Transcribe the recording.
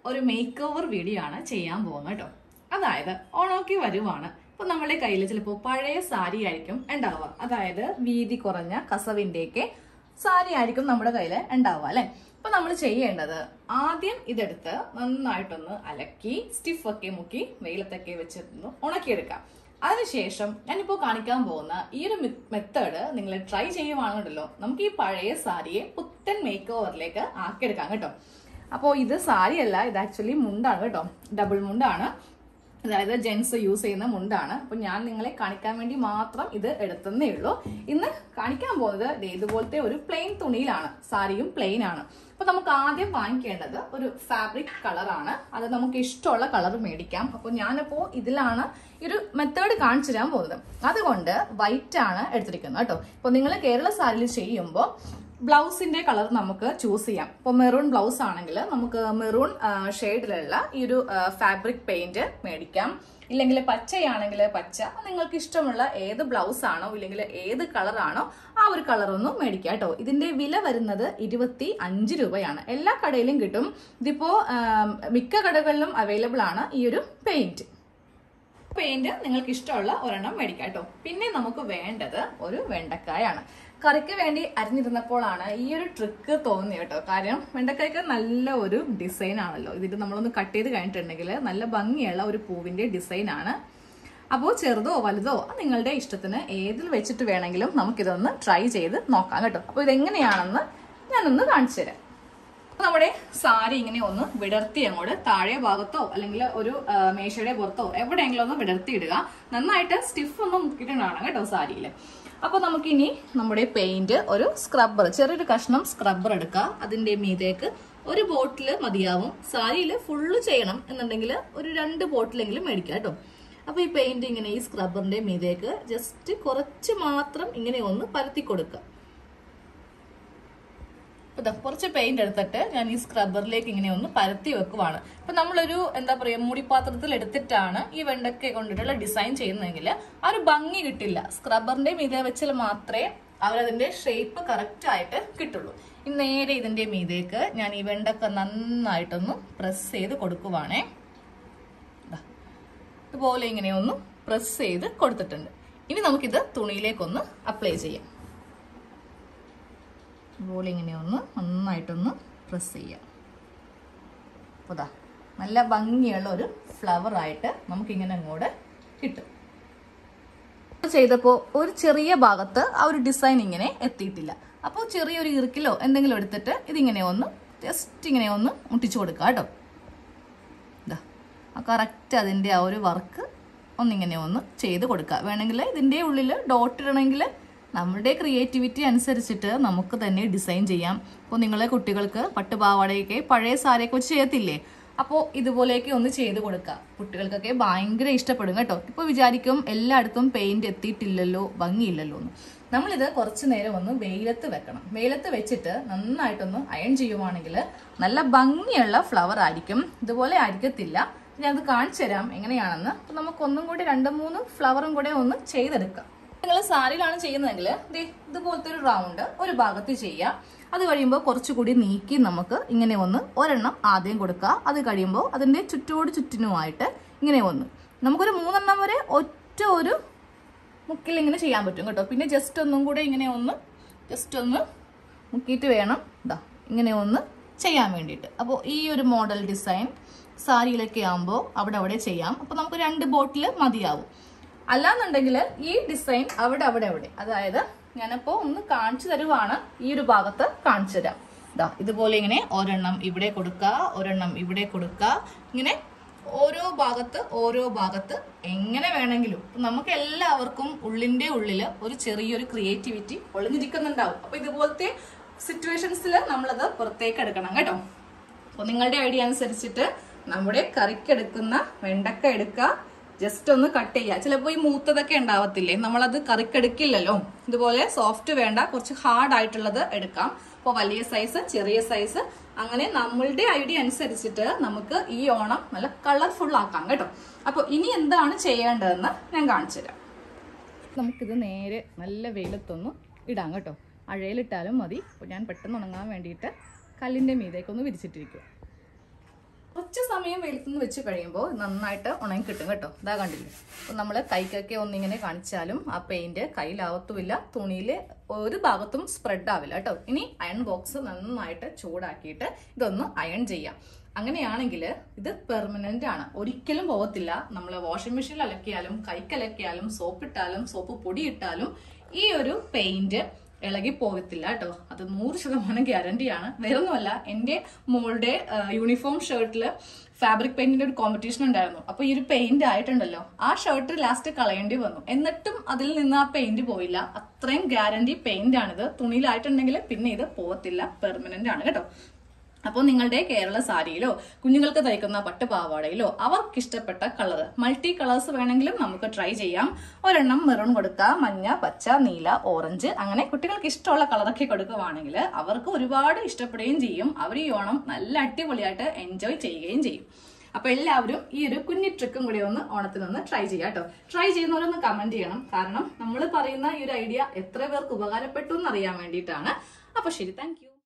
ഒരു make over video ആണ് ചെയ്യാൻ പോകുന്നത് കേട്ടോ അതായത് ഓണോക്കി വരുവാണ് ഇപ്പൊ നമ്മുടെ കയ്യിൽ ചിലപ്പോൾ പഴയ സാരി ആയിരിക്കും ഉണ്ടാവുക അതായത് വീതി കുറഞ്ഞ കസവിന്റെയൊക്കെ സാരി ആയിരിക്കും നമ്മുടെ കയ്യിൽ ഉണ്ടാവുക അല്ലെ അപ്പൊ നമ്മൾ ചെയ്യേണ്ടത് ആദ്യം ഇതെടുത്ത് നന്നായിട്ടൊന്ന് അലക്കി സ്റ്റിഫൊക്കെ മുക്കി വെയിലത്തൊക്കെ വെച്ചിരുന്ന് ഉണക്കിയെടുക്കാം അതിനുശേഷം ഞാനിപ്പോ കാണിക്കാൻ പോകുന്ന ഈ ഒരു മെത്തേഡ് നിങ്ങൾ ട്രൈ ചെയ്യുവാണെന്നുണ്ടല്ലോ നമുക്ക് ഈ പഴയ സാരിയെ പുത്തൻ മേക്ക് ഓവറിലേക്ക് ആക്കിയെടുക്കാം കേട്ടോ അപ്പോൾ ഇത് സാരിയല്ല ഇത് ആക്ച്വലി മുണ്ടാണ് കേട്ടോ ഡബിൾ മുണ്ടാണ് അതായത് ജെൻസ് യൂസ് ചെയ്യുന്ന മുണ്ടാണ് അപ്പൊ ഞാൻ നിങ്ങളെ കാണിക്കാൻ വേണ്ടി മാത്രം ഇത് എടുത്തന്നേ ഉള്ളൂ ഇന്ന് കാണിക്കാൻ പോകുന്നത് ദേ ഇതുപോലത്തെ ഒരു പ്ലെയിൻ തുണിയിലാണ് സാരിയും പ്ലെയിൻ ആണ് അപ്പൊ നമുക്ക് ആദ്യം വാങ്ങിക്കേണ്ടത് ഒരു ഫാബ്രിക് കളറാണ് അത് നമുക്ക് ഇഷ്ടമുള്ള കളർ മേടിക്കാം അപ്പൊ ഞാനിപ്പോ ഇതിലാണ് ഈ ഒരു മെത്തേഡ് കാണിച്ചു തരാൻ പോകുന്നത് അതുകൊണ്ട് വൈറ്റ് ആണ് എടുത്തിരിക്കുന്നത് കേട്ടോ ഇപ്പൊ നിങ്ങൾ കേരള സാരിയിൽ ചെയ്യുമ്പോൾ ബ്ലൗസിന്റെ കളർ നമുക്ക് ചൂസ് ചെയ്യാം ഇപ്പോൾ മെറൂൺ ബ്ലൗസ് ആണെങ്കിൽ നമുക്ക് മെറൂൺ ഷെയ്ഡിലുള്ള ഈ ഒരു ഫാബ്രിക് പെയിന്റ് മേടിക്കാം ഇല്ലെങ്കിൽ പച്ചയാണെങ്കിൽ പച്ച നിങ്ങൾക്ക് ഇഷ്ടമുള്ള ഏത് ബ്ലൗസ് ആണോ ഇല്ലെങ്കിൽ ഏത് കളറാണോ ആ ഒരു കളർ ഒന്ന് മേടിക്കാം കേട്ടോ ഇതിന്റെ വില വരുന്നത് ഇരുപത്തി അഞ്ച് രൂപയാണ് എല്ലാ കടയിലും കിട്ടും ഇതിപ്പോ മിക്ക കടകളിലും അവൈലബിൾ ആണ് ഈ ഒരു പെയിന്റ് പെയിന്റ് നിങ്ങൾക്ക് ഇഷ്ടമുള്ള ഒരെണ്ണം മേടിക്കാം കേട്ടോ പിന്നെ നമുക്ക് വേണ്ടത് ഒരു വെണ്ടക്കായാണ് കറിക്ക് വേണ്ടി അരിഞ്ഞിരുന്നപ്പോഴാണ് ഈ ഒരു ട്രിക്ക് തോന്നിയത് കേട്ടോ കാര്യം വെണ്ടക്കായ്ക്ക് നല്ല ഒരു ഡിസൈൻ ആണല്ലോ ഇതിട്ട് നമ്മളൊന്ന് കട്ട് ചെയ്ത് കഴിഞ്ഞിട്ടുണ്ടെങ്കിൽ നല്ല ഭംഗിയുള്ള ഒരു പൂവിന്റെ ഡിസൈൻ ആണ് അപ്പോൾ ചെറുതോ വലുതോ നിങ്ങളുടെ ഇഷ്ടത്തിന് ഏതിൽ വെച്ചിട്ട് വേണമെങ്കിലും നമുക്കിതൊന്ന് ട്രൈ ചെയ്ത് നോക്കാം കേട്ടോ അപ്പോൾ ഇതെങ്ങനെയാണെന്ന് ഞാനൊന്ന് കാണിച്ചു തരാം നമ്മുടെ സാരി ഇങ്ങനെ ഒന്ന് വിടർത്തി അങ്ങോട്ട് താഴെ ഭാഗത്തോ അല്ലെങ്കിൽ ഒരു മേശയുടെ പുറത്തോ എവിടെയെങ്കിലും ഒന്ന് വിടർത്തി ഇടുക നന്നായിട്ട് സ്റ്റിഫ് ഒന്ന് മുക്കിയിട്ടുണ്ടാണ് കേട്ടോ സാരിയിൽ അപ്പൊ നമുക്കിനി നമ്മുടെ പെയിന്റ് ഒരു സ്ക്രബ്ബർ ചെറിയൊരു കഷ്ണം സ്ക്രബ്ബർ എടുക്കുക അതിന്റെ മീതേക്ക് ഒരു ബോട്ടിൽ മതിയാവും സാരിയിൽ ഫുള്ള് ചെയ്യണം എന്നുണ്ടെങ്കിൽ ഒരു രണ്ട് ബോട്ടിലെങ്കിലും മേടിക്കുക കേട്ടോ അപ്പൊ ഈ പെയിന്റ് ഇങ്ങനെ ഈ സ്ക്രബ്ബറിന്റെ മീതേക്ക് ജസ്റ്റ് കുറച്ച് മാത്രം ഇങ്ങനെ ഒന്ന് പരത്തി കൊടുക്കുക ഇതാ കുറച്ച് പെയിന്റ് എടുത്തിട്ട് ഞാൻ ഈ സ്ക്രബ്ബറിലേക്ക് ഇങ്ങനെ ഒന്ന് പരത്തി വെക്കുവാണ് ഇപ്പൊ നമ്മളൊരു എന്താ പറയാ മൂടിപ്പാത്രത്തിൽ എടുത്തിട്ടാണ് ഈ വെണ്ടക്ക കൊണ്ടിട്ടുള്ള ഡിസൈൻ ചെയ്യുന്നതെങ്കിൽ ആ ഒരു ഭംഗി കിട്ടില്ല സ്ക്രബ്ബറിന്റെ മീതെ വെച്ചാൽ മാത്രമേ അവരതിന്റെ ഷേപ്പ് കറക്റ്റ് ആയിട്ട് കിട്ടുള്ളൂ ഇനി നേരെ ഇതിന്റെ മീതേക്ക് ഞാൻ ഈ വെണ്ടക്ക നന്നായിട്ടൊന്ന് പ്രസ് ചെയ്ത് കൊടുക്കുവാണേ ദാ. ഇതുപോലെ ഇങ്ങനെ ഒന്ന് പ്രസ് ചെയ്ത് കൊടുത്തിട്ടുണ്ട് ഇനി നമുക്കിത് തുണിയിലേക്കൊന്ന് അപ്ലൈ ചെയ്യാം ഇതുപോലെ ഇങ്ങനെ ഒന്ന് നന്നായിട്ടൊന്ന് പ്രസ് ചെയ്യാം അപ്പോൾ ദാ നല്ല ഭംഗിയുള്ള ഒരു ഫ്ലവർ ആയിട്ട് നമുക്കിങ്ങനെ അങ്ങോട്ട് കിട്ടും ചെയ്തപ്പോൾ ഒരു ചെറിയ ഭാഗത്ത് ആ ഒരു ഡിസൈൻ ഇങ്ങനെ എത്തിയിട്ടില്ല അപ്പോൾ ചെറിയൊരു ഇറുക്കിലോ എന്തെങ്കിലും എടുത്തിട്ട് ഇതിങ്ങനെ ഒന്ന് ജസ്റ്റ് ഇങ്ങനെ ഒന്ന് മുട്ടിച്ചു കൊടുക്കുക കേട്ടോ ഇതാ ആ കറക്റ്റ് അതിൻ്റെ ആ ഒരു വർക്ക് ഒന്നിങ്ങനെ ഒന്ന് ചെയ്ത് കൊടുക്കുക വേണമെങ്കിൽ ഇതിൻ്റെ ഉള്ളിൽ ഡോട്ട് ഇടണമെങ്കിൽ നമ്മുടെ ക്രിയേറ്റിവിറ്റി അനുസരിച്ചിട്ട് നമുക്ക് തന്നെ ഡിസൈൻ ചെയ്യാം ഇപ്പോൾ നിങ്ങളെ കുട്ടികൾക്ക് പട്ടുപാവാടയൊക്കെ പഴയ സാരിയൊക്കെ വെച്ച് ചെയ്യത്തില്ലേ അപ്പോൾ ഇതുപോലെയൊക്കെ ഒന്ന് ചെയ്ത് കൊടുക്കുക കുട്ടികൾക്കൊക്കെ ഭയങ്കര ഇഷ്ടപ്പെടും കേട്ടോ ഇപ്പോൾ വിചാരിക്കും എല്ലായിടത്തും പെയിന്റ് എത്തിയിട്ടില്ലല്ലോ ഭംഗിയില്ലല്ലോ എന്ന് നമ്മളിത് കുറച്ച് നേരം ഒന്ന് വെയിലത്ത് വെക്കണം വെയിലത്ത് വെച്ചിട്ട് നന്നായിട്ടൊന്ന് അയൺ ചെയ്യുവാണെങ്കിൽ നല്ല ഭംഗിയുള്ള ഫ്ലവർ ആയിരിക്കും ഇതുപോലെ ആയിരിക്കത്തില്ല ഞാനത് കാണിച്ചു തരാം എങ്ങനെയാണെന്ന് അപ്പൊ നമുക്ക് ഒന്നും കൂടി രണ്ട് മൂന്ന് ഫ്ലവറും കൂടെ ഒന്ന് ചെയ്തെടുക്കാം നിങ്ങൾ സാരിയിലാണ് ചെയ്യുന്നതെങ്കിൽ ദേ ഇതുപോലത്തെ ഒരു റൗണ്ട് ഒരു ഭാഗത്ത് ചെയ്യാം അത് കഴിയുമ്പോൾ കുറച്ചുകൂടി നീക്കി നമുക്ക് ഇങ്ങനെ ഒന്ന് ഒരെണ്ണം ആദ്യം കൊടുക്കുക അത് കഴിയുമ്പോൾ അതിൻ്റെ ചുറ്റോട് ചുറ്റിനുമായിട്ട് ഇങ്ങനെ ഒന്ന് നമുക്കൊരു മൂന്നെണ്ണം വരെ ഒറ്റ ഒരു മുക്കിൽ ഇങ്ങനെ ചെയ്യാൻ പറ്റും കേട്ടോ പിന്നെ ജസ്റ്റ് ഒന്നും കൂടെ ഇങ്ങനെ ഒന്ന് ജസ്റ്റ് ഒന്ന് മുക്കിയിട്ട് വേണം ഇതാ ഇങ്ങനെ ഒന്ന് ചെയ്യാൻ വേണ്ടിയിട്ട് അപ്പോൾ ഈ ഒരു മോഡൽ ഡിസൈൻ സാരിയിലൊക്കെ ആകുമ്പോൾ അവിടെ അവിടെ ചെയ്യാം അപ്പോൾ നമുക്ക് രണ്ട് ബോട്ടിൽ മതിയാവും അല്ലാന്നുണ്ടെങ്കിൽ ഈ ഡിസൈൻ അവിടെ അവിടെ അവിടെ അതായത് ഞാനപ്പോ ഒന്ന് കാണിച്ചു തരുവാണ് ഈ ഒരു ഭാഗത്ത് കാണിച്ചു തരാം ഇതാ ഇതുപോലെ ഇങ്ങനെ ഒരെണ്ണം ഇവിടെ കൊടുക്കുക ഒരെണ്ണം ഇവിടെ കൊടുക്കുക ഇങ്ങനെ ഓരോ ഭാഗത്ത് ഓരോ ഭാഗത്ത് എങ്ങനെ വേണമെങ്കിലും ഇപ്പൊ നമുക്ക് എല്ലാവർക്കും ഉള്ളിന്റെ ഉള്ളില് ഒരു ചെറിയൊരു ക്രിയേറ്റിവിറ്റി ഒളിഞ്ഞിരിക്കുന്നുണ്ടാവും അപ്പൊ ഇതുപോലത്തെ സിറ്റുവേഷൻസിൽ നമ്മളത് പുറത്തേക്ക് എടുക്കണം കേട്ടോ അപ്പൊ നിങ്ങളുടെ ഐഡിയ അനുസരിച്ചിട്ട് നമ്മുടെ കറിക്കെടുക്കുന്ന വെണ്ടക്ക എടുക്കുക ജസ്റ്റ് ഒന്ന് കട്ട് ചെയ്യുക ചിലപ്പോൾ ഈ മൂത്തതൊക്കെ ഉണ്ടാവത്തില്ലേ നമ്മളത് കറിക്കെടുക്കില്ലല്ലോ ഇതുപോലെ സോഫ്റ്റ് വേണ്ട കുറച്ച് ഹാർഡ് ആയിട്ടുള്ളത് എടുക്കാം അപ്പോൾ വലിയ സൈസ് ചെറിയ സൈസ് അങ്ങനെ നമ്മളുടെ ഐഡിയ അനുസരിച്ചിട്ട് നമുക്ക് ഈ ഓണം നല്ല കളർഫുൾ ആക്കാം കേട്ടോ അപ്പോൾ ഇനി എന്താണ് ചെയ്യേണ്ടതെന്ന് ഞാൻ കാണിച്ചു തരാം നമുക്കിത് നേരെ നല്ല വെയിലത്തൊന്ന് ഇടാം കേട്ടോ അഴയിലിട്ടാലും മതി അപ്പോൾ ഞാൻ പെട്ടെന്ന് ഉണങ്ങാൻ വേണ്ടിയിട്ട് കല്ലിൻ്റെ മീതേക്കൊന്ന് വിരിച്ചിട്ടിരിക്കും കുറച്ച് സമയം വെയിലത്തുനിന്ന് വെച്ച് കഴിയുമ്പോൾ നന്നായിട്ട് ഉണങ്ങി കിട്ടും കേട്ടോ ഇതാ കണ്ടില്ലേ അപ്പൊ നമ്മൾ കൈക്കൊക്കെ ഒന്നിങ്ങനെ കാണിച്ചാലും ആ പെയിന്റ് കയ്യിലാവത്തുമില്ല തുണിയിൽ ഒരു ഭാഗത്തും സ്പ്രെഡ് ആവില്ല കേട്ടോ ഇനി അയൺ ബോക്സ് നന്നായിട്ട് ചൂടാക്കിയിട്ട് ഇതൊന്ന് അയൺ ചെയ്യാം അങ്ങനെയാണെങ്കിൽ ഇത് പെർമനന്റ് ആണ് ഒരിക്കലും പോകത്തില്ല നമ്മൾ വാഷിംഗ് മെഷീനിൽ അലക്കിയാലും കൈക്കലക്കിയാലും സോപ്പിട്ടാലും സോപ്പ് പൊടി ഇട്ടാലും ഈ ഒരു പെയിന്റ് ഇളകി പോകത്തില്ല കേട്ടോ അത് നൂറ് ശതമാനം ഗ്യാരണ്ടിയാണ് വേറൊന്നുമല്ല എൻ്റെ മോളുടെ യൂണിഫോം ഷർട്ടില് ഫാബ്രിക് പെയിന്റിന്റെ ഒരു കോമ്പറ്റീഷൻ ഉണ്ടായിരുന്നു അപ്പൊ ഈ ഒരു പെയിന്റ് ആയിട്ടുണ്ടല്ലോ ആ ഷർട്ട് ലാസ്റ്റ് കളയേണ്ടി വന്നു എന്നിട്ടും അതിൽ നിന്ന് ആ പെയിന്റ് പോയില്ല അത്രയും ഗ്യാരണ്ടി പെയിന്റ് ആണിത് തുണിയിലായിട്ടുണ്ടെങ്കിൽ പിന്നെ ഇത് പോകത്തില്ല പെർമനന്റ് ആണ് കേട്ടോ അപ്പോൾ നിങ്ങളുടെ കേരള സാരിയിലോ കുഞ്ഞുങ്ങൾക്ക് തയ്ക്കുന്ന പട്ടുപാവാടയിലോ അവർക്ക് ഇഷ്ടപ്പെട്ട കളർ മൾട്ടി കളേഴ്സ് വേണമെങ്കിലും നമുക്ക് ട്രൈ ചെയ്യാം ഒരെണ്ണം മെറൂൺ കൊടുക്കുക മഞ്ഞ പച്ച നീല ഓറഞ്ച് അങ്ങനെ കുട്ടികൾക്ക് ഇഷ്ടമുള്ള കളറൊക്കെ കൊടുക്കുകയാണെങ്കിൽ അവർക്ക് ഒരുപാട് ഇഷ്ടപ്പെടുകയും ചെയ്യും അവർ ഈ ഓണം നല്ല അടിപൊളിയായിട്ട് എൻജോയ് ചെയ്യുകയും ചെയ്യും അപ്പൊ എല്ലാവരും ഈ ഒരു കുഞ്ഞി ട്രിക്കും കൂടി ഒന്ന് ഓണത്തിനൊന്ന് ട്രൈ ചെയ്യാം കേട്ടോ ട്രൈ ചെയ്യുന്നവരൊന്ന് കമന്റ് ചെയ്യണം കാരണം നമ്മൾ പറയുന്ന ഈ ഒരു ഐഡിയ എത്ര പേർക്ക് ഉപകാരപ്പെട്ടു എന്നറിയാൻ വേണ്ടിയിട്ടാണ് അപ്പൊ ശരി താങ്ക്